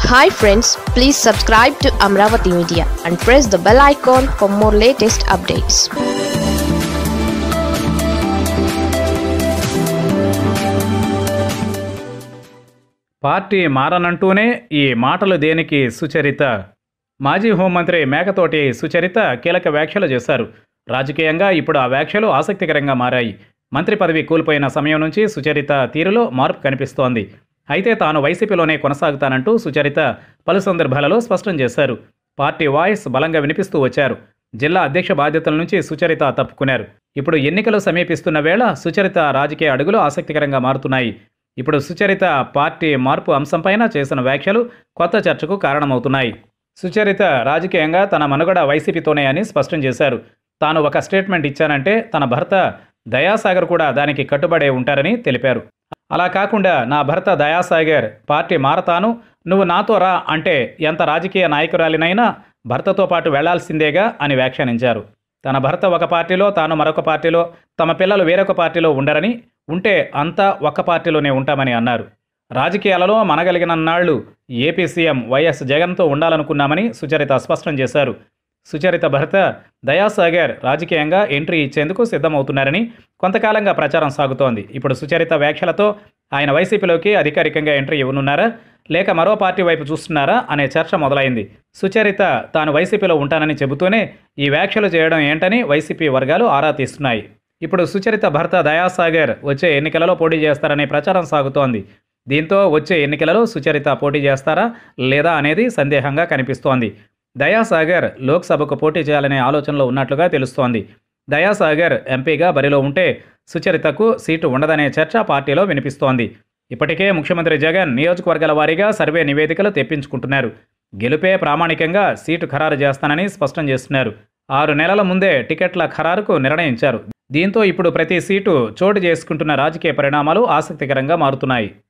hi friends please subscribe to Amaravati media and press the bell icon for more latest updates party మారనంటూనే ఈ మాటలు దేనికి సుచరిత మాజీ హోంమంత్రి మేకతోటి సుచరిత కీలక వ్యాఖ్యలు చేశారు రాజకీయంగా ఇప్పుడు ఆ వ్యాఖ్యలు ఆసక్తికరంగా మారాయి మంత్రి పదవి కోల్పోయిన సమయం నుంచి సుచరిత తీరులో మార్పు కనిపిస్తోంది అయితే తాను వైసీపీలోనే కొనసాగుతానంటూ సుచరిత పలు సందర్భాలలో స్పష్టం చేశారు పార్టీ వాయిస్ బలంగా వినిపిస్తూ వచ్చారు జిల్లా అధ్యక్ష బాధ్యతల నుంచి సుచరిత తప్పుకున్నారు ఇప్పుడు ఎన్నికలు సమీపిస్తున్న వేళ సుచరిత రాజకీయ అడుగులు ఆసక్తికరంగా మారుతున్నాయి ఇప్పుడు సుచరిత పార్టీ మార్పు అంశంపైన చేసిన వ్యాఖ్యలు కొత్త చర్చకు కారణమవుతున్నాయి సుచరిత రాజకీయంగా తన మనుగడ వైసీపీతోనే అని స్పష్టం చేశారు తాను ఒక స్టేట్మెంట్ ఇచ్చానంటే తన భర్త దయాసాగర్ కూడా దానికి కట్టుబడే ఉంటారని తెలిపారు అలా కాకుండా నా భర్త దయాసాగర్ పార్టీ మారతాను నువ్వు నాతో రా అంటే ఎంత రాజకీయ నాయకురాలినైనా భర్తతో పాటు వెళ్లాల్సిందేగా అని వ్యాఖ్యానించారు తన భర్త ఒక పార్టీలో తాను మరొక పార్టీలో తమ పిల్లలు వేరొక పార్టీలో ఉండరని ఉంటే అంతా ఒక్క పార్టీలోనే ఉంటామని అన్నారు రాజకీయాలలో మనగలిగినన్నాళ్లు ఏపీ సీఎం వైఎస్ జగన్తో ఉండాలనుకున్నామని సుచరిత స్పష్టం చేశారు సుచరిత భర్త దయాసాగర్ రాజకీయంగా ఎంట్రీ ఇచ్చేందుకు సిద్ధమవుతున్నారని కొంతకాలంగా ప్రచారం సాగుతోంది ఇప్పుడు సుచరిత వ్యాఖ్యలతో ఆయన వైసీపీలోకి అధికారికంగా ఎంట్రీ ఇవ్వనున్నారా లేక మరో పార్టీ వైపు చూస్తున్నారా అనే చర్చ మొదలైంది సుచరిత తాను వైసీపీలో ఉంటానని చెబుతూనే ఈ వ్యాఖ్యలు చేయడం ఏంటని వైసీపీ వర్గాలు ఆరా తీస్తున్నాయి ఇప్పుడు సుచరిత భర్త దయాసాగర్ వచ్చే ఎన్నికలలో పోటీ చేస్తారనే ప్రచారం సాగుతోంది దీంతో వచ్చే ఎన్నికలలో సుచరిత పోటీ చేస్తారా లేదా అనేది సందేహంగా కనిపిస్తోంది దయాసాగర్ లోక్సభకు పోటీ చేయాలనే ఆలోచనలో ఉన్నట్లుగా తెలుస్తోంది దయాసాగర్ ఎంపీగా బరిలో ఉంటే సుచరితకు సీటు ఉండదనే చర్చ పార్టీలో వినిపిస్తోంది ఇప్పటికే ముఖ్యమంత్రి జగన్ నియోజకవర్గాల వారీగా సర్వే నివేదికలు తెప్పించుకుంటున్నారు గెలుపే ప్రామాణికంగా సీటు ఖరారు చేస్తానని స్పష్టం చేస్తున్నారు ఆరు నెలల ముందే టికెట్ల ఖరారుకు నిర్ణయించారు దీంతో ఇప్పుడు ప్రతి సీటు చోటు చేసుకుంటున్న రాజకీయ పరిణామాలు ఆసక్తికరంగా మారుతున్నాయి